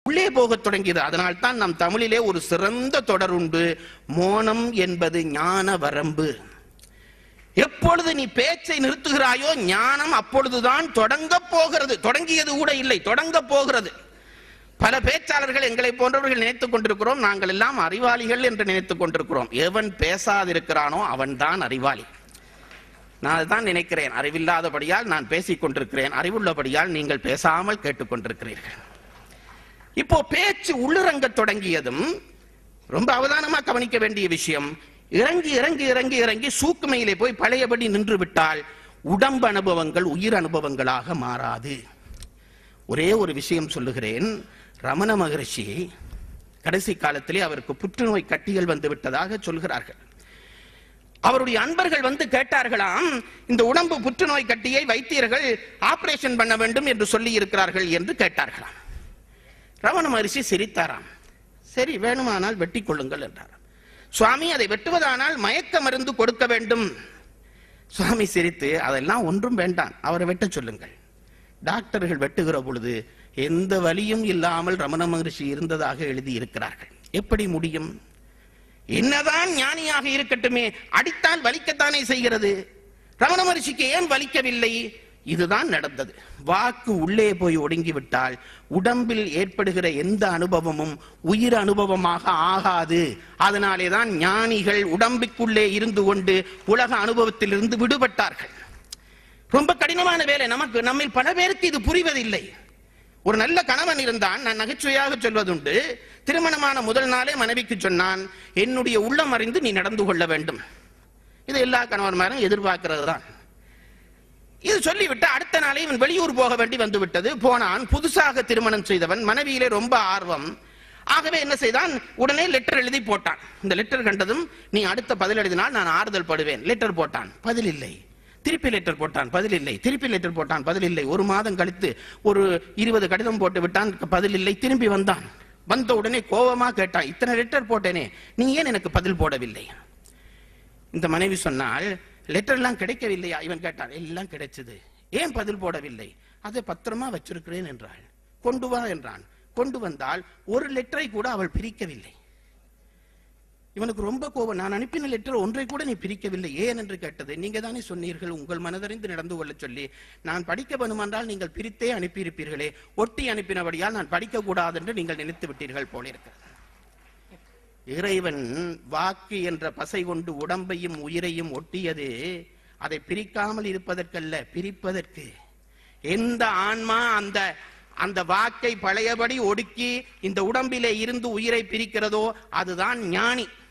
உள்ளே போகத் தொடங்கியது அதனால் தான் நம் தமிழிலே ஒரு சிறந்த தொடர் உண்டு மோனம் என்பது ஞான வரம்பு எப்பொழுது நீ பேச்சை நிறுத்துகிறாயோ ஞானம் அப்பொழுதுதான் தொடங்க போகிறது தொடங்கியது கூட இல்லை தொடங்க போகிறது பல பேச்சாளர்கள் எங்களை போன்றவர்கள் நினைத்துக் கொண்டிருக்கிறோம் நாங்கள் எல்லாம் அறிவாளிகள் என்று நினைத்துக் கொண்டிருக்கிறோம் எவன் பேசாதிருக்கிறானோ அவன்தான் அறிவாளி நான் அதுதான் நினைக்கிறேன் அறிவில்லாதபடியால் நான் பேசிக் கொண்டிருக்கிறேன் அறிவுள்ளபடியால் நீங்கள் பேசாமல் கேட்டுக்கொண்டிருக்கிறீர்கள் இப்போ பேச்சு உள்ளிறங்க தொடங்கியதும் ரொம்ப அவதானமா கவனிக்க வேண்டிய விஷயம் இறங்கி இறங்கி இறங்கி இறங்கி சூக்குமையிலே போய் பழையபடி நின்று விட்டால் உடம்பு அனுபவங்கள் உயிர் அனுபவங்களாக மாறாது ஒரே ஒரு விஷயம் சொல்லுகிறேன் ரமண மகரிஷி கடைசி காலத்திலே அவருக்கு புற்றுநோய் கட்டிகள் வந்து விட்டதாக சொல்கிறார்கள் அவருடைய அன்பர்கள் வந்து கேட்டார்களாம் இந்த உடம்பு புற்றுநோய் கட்டியை வைத்தியர்கள் ஆபரேஷன் பண்ண வேண்டும் என்று சொல்லி இருக்கிறார்கள் என்று கேட்டார்களாம் ரமண மகரிஷி சிரித்தாராம் சரி வேணுமானால் வெட்டி கொள்ளுங்கள் என்றாராம் சுவாமி அதை வெட்டுவதானால் மயக்க மருந்து கொடுக்க வேண்டும் சுவாமி சிரித்து அதெல்லாம் ஒன்றும் வேண்டாம் அவரை வெட்ட சொல்லுங்கள் டாக்டர்கள் வெட்டுகிற பொழுது எந்த வலியும் இல்லாமல் ரமண மகரிஷி இருந்ததாக எழுதி இருக்கிறார்கள் எப்படி முடியும் என்னதான் ஞானியாக இருக்கட்டுமே அடித்தால் வலிக்கத்தானே செய்கிறது ரமண மகரிஷிக்கு ஏன் வலிக்கவில்லை இதுதான் நடந்தது வாக்கு உள்ளே போய் ஒடுங்கி விட்டால் உடம்பில் ஏற்படுகிற எந்த அனுபவமும் உயிர் அனுபவமாக ஆகாது அதனாலே தான் ஞானிகள் உடம்புக்குள்ளே இருந்து கொண்டு உலக அனுபவத்திலிருந்து விடுபட்டார்கள் ரொம்ப கடினமான வேலை நமக்கு நம்மில் பல பேருக்கு இது புரிவதில்லை ஒரு நல்ல கணவன் இருந்தான் நான் நகைச்சுவையாக சொல்வதுண்டு திருமணமான முதல் நாளே மனைவிக்கு சொன்னான் என்னுடைய உள்ளம் அறிந்து நீ நடந்து கொள்ள வேண்டும் இது எல்லா கணவன்மாரும் எதிர்பார்க்கிறது தான் இது சொல்லிவிட்டு அடுத்த நாளே இவன் வெளியூர் போக வேண்டி வந்து விட்டது போனான் புதுசாக திருமணம் செய்தவன் மனைவியிலே ரொம்ப ஆர்வம் ஆகவே என்ன செய்தான் உடனே லெட்டர் எழுதி போட்டான் இந்த லெட்டர் கண்டதும் நீ அடுத்த பதில் எழுதினால் நான் ஆறுதல் படுவேன் லெட்டர் போட்டான் பதில் இல்லை திருப்பி லெட்டர் போட்டான் பதில் இல்லை திருப்பி லெட்டர் போட்டான் பதில் இல்லை ஒரு மாதம் கழித்து ஒரு இருபது கடிதம் போட்டு விட்டான் பதில் இல்லை திரும்பி வந்தான் வந்த உடனே கோபமா கேட்டான் இத்தனை லெட்டர் போட்டேனே நீ ஏன் எனக்கு பதில் போடவில்லை இந்த மனைவி சொன்னால் லெட்டர் எல்லாம் கிடைக்கவில்லையா இவன் கேட்டான் எல்லாம் கிடைச்சது ஏன் பதில் போடவில்லை அதை பத்திரமா வச்சிருக்கிறேன் என்றாள் கொண்டு வா என்றான் கொண்டு வந்தால் ஒரு லெட்டரை கூட அவள் பிரிக்கவில்லை இவனுக்கு ரொம்ப கோபம் நான் அனுப்பின லெட்டர் ஒன்றை கூட நீ பிரிக்கவில்லை ஏன் என்று கேட்டது நீங்க தானே சொன்னீர்கள் உங்கள் மனதறிந்து நடந்து கொள்ள சொல்லி நான் படிக்க வேணுமென்றால் நீங்கள் பிரித்தே அனுப்பியிருப்பீர்களே ஒட்டி அனுப்பினபடியால் நான் படிக்க கூடாது என்று நீங்கள் நினைத்து விட்டீர்கள் போல இருக்கிறது இறைவன் வாக்கு என்ற பசை கொண்டு உடம்பையும் உயிரையும் ஒட்டியது அதை பிரிக்காமல் இருப்பதற்கல்ல பிரிப்பதற்கு எந்த ஆன்மா அந்த அந்த வாக்கை பழையபடி ஒடுக்கி இந்த உடம்பிலே இருந்து உயிரை பிரிக்கிறதோ அதுதான் ஞானி